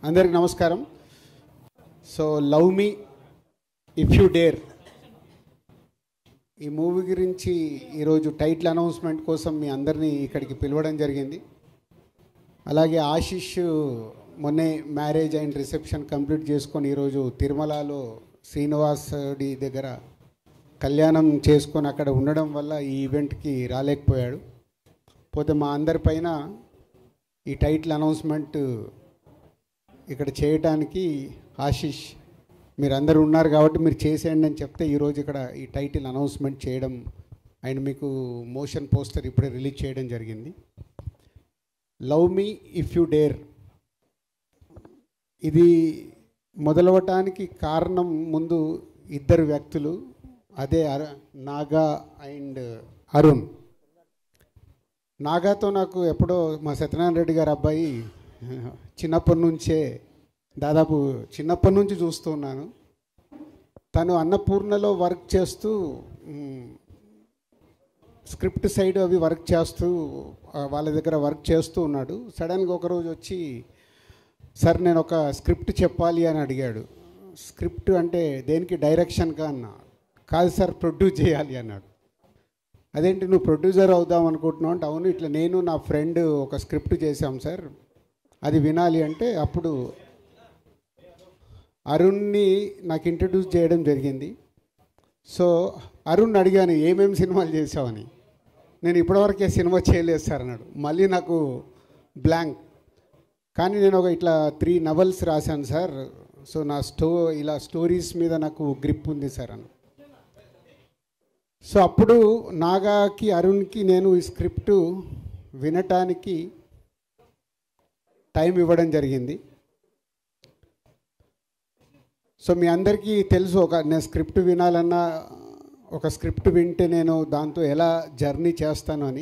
అందరికి నమస్కారం so love me if you dare ఈ మూవీ గురించి ఈరోజు టైటిల్ అనౌన్స్మెంట్ కోసం మీ అందరినీ ఇక్కడికి పిలవడం జరిగింది అలాగే ఆశిష్ మొన్నే మ్యారేజ్ అండ్ రిసెప్షన్ కంప్లీట్ చేసుకొని ఈరోజు తిరుమలలో శ్రీనివాసుడి దగ్గర కళ్యాణం చేసుకొని అక్కడ ఉండడం వల్ల ఈ ఈవెంట్కి రాలేకపోయాడు పోతే మా అందరిపైన ఈ టైటిల్ అనౌన్స్మెంట్ ఇక్కడ చేయడానికి ఆశిష్ మీరు అందరు ఉన్నారు కాబట్టి మీరు చేసేయండి అని చెప్తే ఈరోజు ఇక్కడ ఈ టైటిల్ అనౌన్స్మెంట్ చేయడం ఆయన మీకు మోషన్ పోస్టర్ ఇప్పుడే రిలీజ్ చేయడం జరిగింది love me if you dare ఇది మొదలవటానికి కారణం ముందు ఇద్దరు వ్యక్తులు అదే అర నాగా అండ్ అరుణ్ నాగాతో నాకు ఎప్పుడో మా సత్యనారాయణ రెడ్డి గారి అబ్బాయి చిన్నప్పటి నుంచే దాదాపు చిన్నప్పటి నుంచి చూస్తూ ఉన్నాను తను అన్నపూర్ణలో వర్క్ చేస్తూ మ్, స్క్రిప్ట్ సైడ్ అవి వర్క్ చేస్తూ ఆ, వాళ్ళ దగ్గర వర్క్ చేస్తూ ఉన్నాడు సడన్గా ఒకరోజు వచ్చి సార్ నేను ఒక స్క్రిప్ట్ చెప్పాలి అని అడిగాడు స్క్రిప్ట్ అంటే దేనికి డైరెక్షన్గా అన్నా కాదు సార్ ప్రొడ్యూస్ చేయాలి అన్నాడు అదేంటి నువ్వు ప్రొడ్యూసర్ అవుదాం అనుకుంటున్నావు అంటే అవును ఇట్లా నేను నా ఫ్రెండ్ ఒక స్క్రిప్ట్ చేశాం సార్ అది వినాలి అంటే అప్పుడు అరుణ్ని నాకు ఇంట్రడ్యూస్ చేయడం జరిగింది సో అరుణ్ అడిగాను ఏమేమి సినిమాలు చేసావని నేను ఇప్పటివరకే సినిమా చేయలేదు సార్ అన్నాడు మళ్ళీ నాకు బ్లాంక్ కానీ నేను ఒక ఇట్లా త్రీ నవల్స్ రాశాను సార్ సో నా స్టో ఇలా స్టోరీస్ మీద నాకు గ్రిప్ ఉంది సార్ అని సో అప్పుడు నాగాకి అరుణ్కి నేను ఈ స్క్రిప్ట్ వినటానికి టైం ఇవ్వడం జరిగింది సో మీ అందరికీ తెలుసు ఒక నేను స్క్రిప్ట్ వినాలన్నా ఒక స్క్రిప్ట్ వింటే నేను దాంతో ఎలా జర్నీ చేస్తాను అని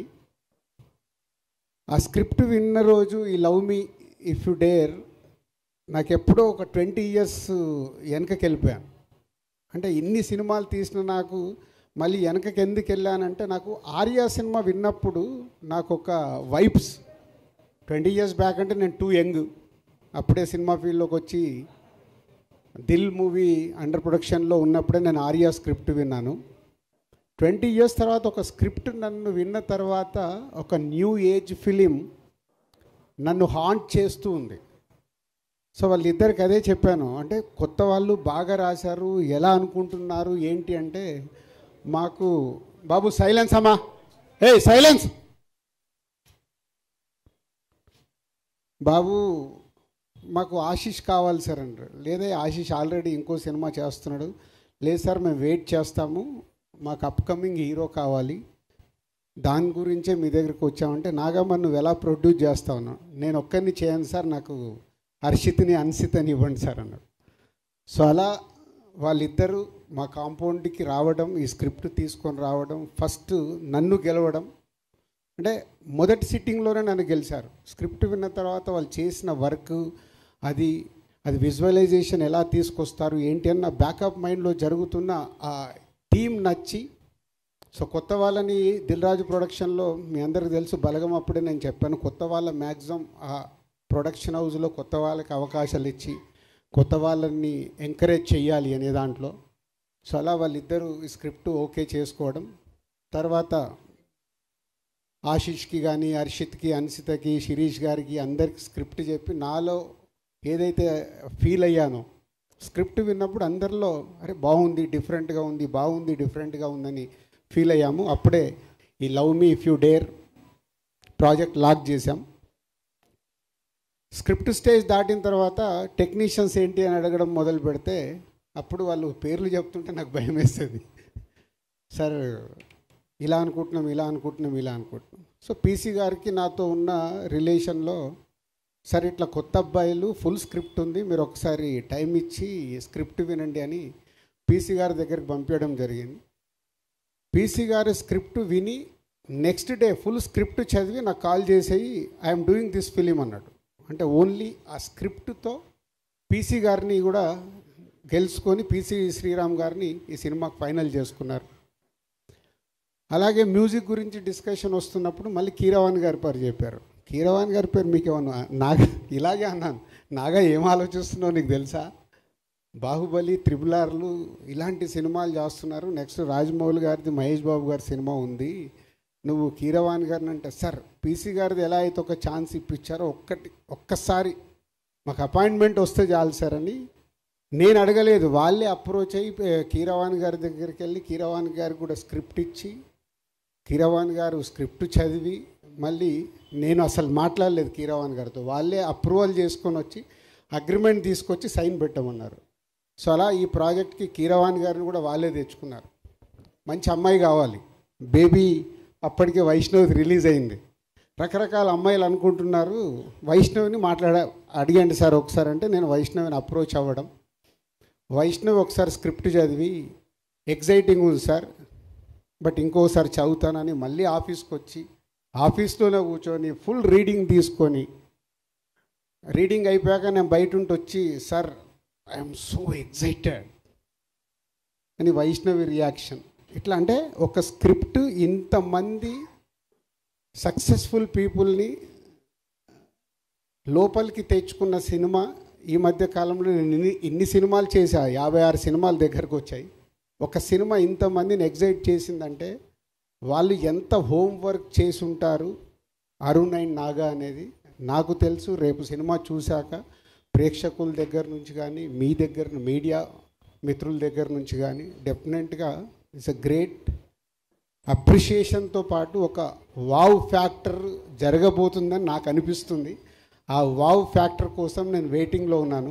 ఆ స్క్రిప్ట్ విన్న రోజు ఈ love me if you dare నాకు ఎప్పుడో ఒక ట్వంటీ ఇయర్స్ వెనకకి వెళ్ళిపోయాను అంటే ఇన్ని సినిమాలు తీసిన నాకు మళ్ళీ వెనకకి ఎందుకు వెళ్ళానంటే నాకు ఆర్యా సినిమా విన్నప్పుడు నాకు ఒక వైబ్స్ ట్వంటీ ఇయర్స్ బ్యాక్ అంటే నేను టూ యంగ్ అప్పుడే సినిమా ఫీల్డ్లోకి వచ్చి దిల్ మూవీ అండర్ ప్రొడక్షన్లో ఉన్నప్పుడే నేను ఆర్యా స్క్రిప్ట్ విన్నాను ట్వంటీ ఇయర్స్ తర్వాత ఒక స్క్రిప్ట్ నన్ను విన్న తర్వాత ఒక న్యూ ఏజ్ ఫిలిం నన్ను హాంట్ చేస్తూ ఉంది సో వాళ్ళిద్దరికి అదే చెప్పాను అంటే కొత్త వాళ్ళు బాగా రాశారు ఎలా అనుకుంటున్నారు ఏంటి అంటే మాకు బాబు సైలెన్స్ అమ్మా ఏ సైలెన్స్ బాబు మాకు ఆశీష్ కావాలి సార్ అంటారు లేదా ఆశీష్ ఆల్రెడీ ఇంకో సినిమా చేస్తున్నాడు లేదు సార్ మేము వెయిట్ చేస్తాము మాకు అప్కమింగ్ హీరో కావాలి దాని గురించే మీ దగ్గరికి వచ్చామంటే నాగమ్మ నువ్వు ఎలా ప్రొడ్యూస్ చేస్తావు అన్నాడు. నేను ఒక్కరిని చేయను సార్ నాకు హర్షిత్ని అన్సితని ఇవ్వండి సార్ అన్నాడు సో అలా వాళ్ళిద్దరూ మా కాంపౌండ్కి రావడం ఈ స్క్రిప్ట్ తీసుకొని రావడం ఫస్ట్ నన్ను గెలవడం అంటే మొదటి సిట్టింగ్లోనే నన్ను గెలిచారు స్క్రిప్ట్ విన్న తర్వాత వాళ్ళు చేసిన వర్క్ అది అది విజువలైజేషన్ ఎలా తీసుకొస్తారు ఏంటి అన్న బ్యాకప్ మైండ్లో జరుగుతున్న ఆ టీం నచ్చి సో కొత్త వాళ్ళని దిల్ రాజు ప్రొడక్షన్లో మీ అందరికి తెలుసు బలగం అప్పుడే నేను చెప్పాను కొత్త వాళ్ళ మ్యాక్సిమం ఆ ప్రొడక్షన్ హౌస్లో కొత్త వాళ్ళకి అవకాశాలు ఇచ్చి కొత్త వాళ్ళని ఎంకరేజ్ చేయాలి అనే దాంట్లో సో అలా వాళ్ళిద్దరూ ఈ స్క్రిప్ట్ ఓకే చేసుకోవడం తర్వాత ఆశిష్కి కానీ హర్షిత్కి అన్సితకి శిరీష్ గారికి అందరికి స్క్రిప్ట్ చెప్పి నాలో ఏదైతే ఫీల్ అయ్యానో స్క్రిప్ట్ విన్నప్పుడు అందరిలో అరే బాగుంది డిఫరెంట్గా ఉంది బాగుంది డిఫరెంట్గా ఉందని ఫీల్ అయ్యాము అప్పుడే ఈ love me if you dare project lock చేశాం స్క్రిప్ట్ స్టేజ్ దాటిన తర్వాత టెక్నీషియన్స్ ఏంటి అని అడగడం మొదలు పెడితే అప్పుడు వాళ్ళు పేర్లు చెప్తుంటే నాకు భయం వేస్తుంది సార్ ఇలా అనుకుంటున్నాం ఇలా అనుకుంటున్నాం ఇలా అనుకుంటున్నాం సో పీసీ గారికి నాతో ఉన్న రిలేషన్లో సార్ ఇట్లా కొత్త అబ్బాయిలు ఫుల్ స్క్రిప్ట్ ఉంది మీరు ఒకసారి టైం ఇచ్చి స్క్రిప్ట్ వినండి అని పీసీ గారి దగ్గరికి పంపించడం జరిగింది పీసీ గారి స్క్రిప్ట్ విని నెక్స్ట్ డే ఫుల్ స్క్రిప్ట్ చదివి నాకు కాల్ చేసేయి ఐఎమ్ డూయింగ్ దిస్ ఫిలిం అన్నాడు అంటే ఓన్లీ ఆ స్క్రిప్ట్తో పీసీ గారిని కూడా గెలుచుకొని పీసీ శ్రీరామ్ గారిని ఈ సినిమాకి ఫైనల్ చేసుకున్నారు అలాగే మ్యూజిక్ గురించి డిస్కషన్ వస్తున్నప్పుడు మళ్ళీ కీరవాణి గారి పేరు చెప్పారు కీరవాణి గారి పేరు మీకు ఏమన్నా నాకు ఇలాగే అన్నాను నాగా ఏం ఆలోచిస్తున్నావు నీకు తెలుసా బాహుబలి త్రిబుల్ ఆర్లు ఇలాంటి సినిమాలు చేస్తున్నారు నెక్స్ట్ రాజమౌళి గారిది మహేష్ బాబు గారి సినిమా ఉంది నువ్వు కీరవాణి గారిని అంటే సార్ పీసీ గారిది ఎలా అయితే ఒక ఛాన్స్ ఇప్పించారో ఒక్కటి ఒక్కసారి మాకు అపాయింట్మెంట్ వస్తే చాలు సార్ అని నేను అడగలేదు వాళ్ళే అప్రోచ్ అయ్యి ఏ, కీరవాణి గారి దగ్గరికి వెళ్ళి కీరవాణి గారికి కూడా స్క్రిప్ట్ ఇచ్చి కీరవాణి గారు స్క్రిప్ట్ చదివి మళ్ళీ నేను అసలు మాట్లాడలేదు కీరవాణి గారితో వాళ్ళే అప్రూవల్ చేసుకొని వచ్చి అగ్రిమెంట్ తీసుకొచ్చి సైన్ పెట్టమన్నారు సో అలా ఈ ప్రాజెక్ట్కి కీరవాణి గారిని కూడా వాళ్ళే తెచ్చుకున్నారు మంచి అమ్మాయి కావాలి బేబీ అప్పటికే వైష్ణవి రిలీజ్ అయింది రకరకాల అమ్మాయిలు అనుకుంటున్నారు వైష్ణవిని మాట్లాడ అడిగండి సార్ ఒకసారి అంటే నేను వైష్ణవిని అప్రోచ్ అవ్వడం వైష్ణవి ఒకసారి స్క్రిప్ట్ చదివి ఎగ్జైటింగ్ ఉంది సార్ బట్ ఇంకోసారి చదువుతానని మళ్ళీ ఆఫీస్కి వచ్చి ఆఫీస్లోనే కూర్చొని ఫుల్ రీడింగ్ తీసుకొని రీడింగ్ అయిపోయాక నేను బయట ఉండి వచ్చి సార్ ఐఎమ్ సో ఎగ్జైటెడ్ అని వైష్ణవి రియాక్షన్ ఇట్లా అంటే ఒక స్క్రిప్ట్ ఇంతమంది సక్సెస్ఫుల్ పీపుల్ని లోపలికి తెచ్చుకున్న సినిమా ఈ మధ్య కాలంలో నేను ఇన్ని ఇన్ని సినిమాలు చేశా యాభై ఆరు సినిమాలు దగ్గరకు వచ్చాయి ఒక సినిమా ఇంతమందిని ఎగ్జైట్ చేసిందంటే వాళ్ళు ఎంత హోంవర్క్ చేసి ఉంటారు అరుణ్ అండ్ నాగా అనేది నాకు తెలుసు రేపు సినిమా చూశాక ప్రేక్షకుల దగ్గర నుంచి కానీ మీ దగ్గర మీడియా మిత్రుల దగ్గర నుంచి కానీ డెఫినెట్గా ఇట్స్ అ గ్రేట్ అప్రిషియేషన్తో పాటు ఒక వావ్ ఫ్యాక్టర్ జరగబోతుందని నాకు అనిపిస్తుంది ఆ వావ్ ఫ్యాక్టర్ కోసం నేను వెయిటింగ్లో ఉన్నాను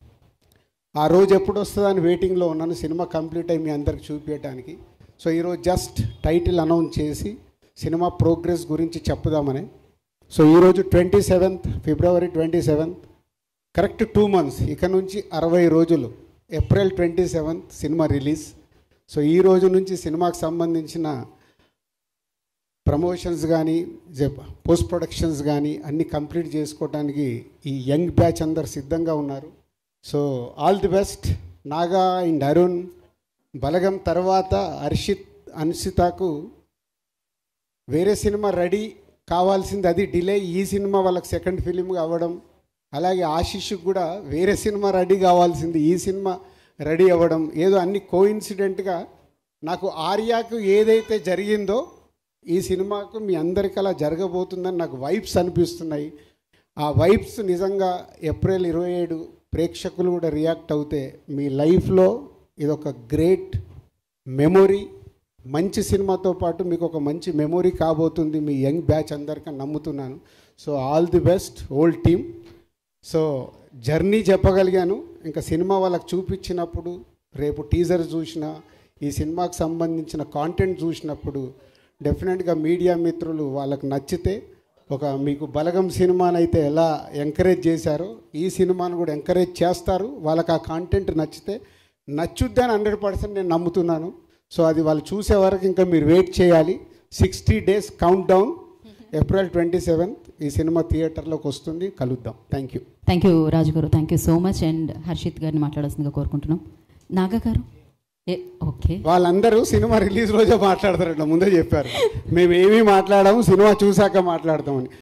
ఆ రోజు ఎప్పుడు వస్తుందని వెయిటింగ్లో ఉన్నాను సినిమా కంప్లీట్ అయి మీ అందరికి చూపించడానికి సో ఈరోజు జస్ట్ టైటిల్ అనౌన్స్ చేసి సినిమా ప్రోగ్రెస్ గురించి చెప్పుదామని సో ఈరోజు twenty seventh February twenty seventh correct two months ఇక నుంచి అరవై రోజులు April twenty seventh cinema release so ఈ రోజు నుంచి సినిమాకి సంబంధించిన ప్రమోషన్స్ కానీ పోస్ట్ ప్రొడక్షన్స్ కానీ అన్నీ కంప్లీట్ చేసుకోవడానికి ఈ యంగ్ బ్యాచ్ అందరు సిద్ధంగా ఉన్నారు so all the best Naga and Arun Balagam తర్వాత హర్షిత్ అన్షితకు వేరే సినిమా రెడీ కావాల్సింది అది డిలే ఈ సినిమా వాళ్ళకి సెకండ్ ఫిలిం అవ్వడం అలాగే ఆశిష్కి కూడా వేరే సినిమా రెడీ కావాల్సింది ఈ సినిమా రెడీ అవ్వడం ఏదో అన్ని కోఇన్సిడెంట్గా నాకు ఆర్యాకు ఏదైతే జరిగిందో ఈ సినిమాకు మీ అందరికీ అలా జరగబోతుందని నాకు వైబ్స్ అనిపిస్తున్నాయి ఆ వైబ్స్ నిజంగా ఏప్రిల్ ఇరవై ఏడు ప్రేక్షకులు కూడా రియాక్ట్ అవుతే మీ లైఫ్లో ఇదొక గ్రేట్ మెమొరీ మంచి సినిమాతో పాటు మీకు ఒక మంచి మెమొరీ కాబోతుంది మీ యంగ్ బ్యాచ్ అందరికీ నమ్ముతున్నాను so all the best old team so journey చెప్పగలిగాను ఇంకా సినిమా వాళ్ళకి చూపించినప్పుడు రేపు టీజర్ చూసినా ఈ సినిమాకి సంబంధించిన కాంటెంట్ చూసినప్పుడు డెఫినెట్గా మీడియా మిత్రులు వాళ్ళకి నచ్చితే ఒక మీకు బలగం సినిమానైతే ఎలా ఎంకరేజ్ చేశారో ఈ సినిమాను కూడా ఎంకరేజ్ చేస్తారు వాళ్ళకి ఆ కాంటెంట్ నచ్చితే నచ్చుద్దని హండ్రెడ్ పర్సెంట్ నేను నమ్ముతున్నాను సో అది వాళ్ళు చూసే వరకు ఇంకా మీరు వెయిట్ చేయాలి sixty days countdown April twenty seventh ఈ సినిమా థియేటర్లోకి వస్తుంది కలుద్దాం thank you thank you Raju garu thank you so much and Harshith గారిని మాట్లాడాల్సిందిగా కోరుకుంటున్నాం నాగా గారు ఏ ఓకే వాళ్ళందరూ సినిమా రిలీజ్ రోజే మాట్లాడతారంట ముందే చెప్పారు మేము ఏమీ మాట్లాడాము సినిమా చూశాక మాట్లాడతామని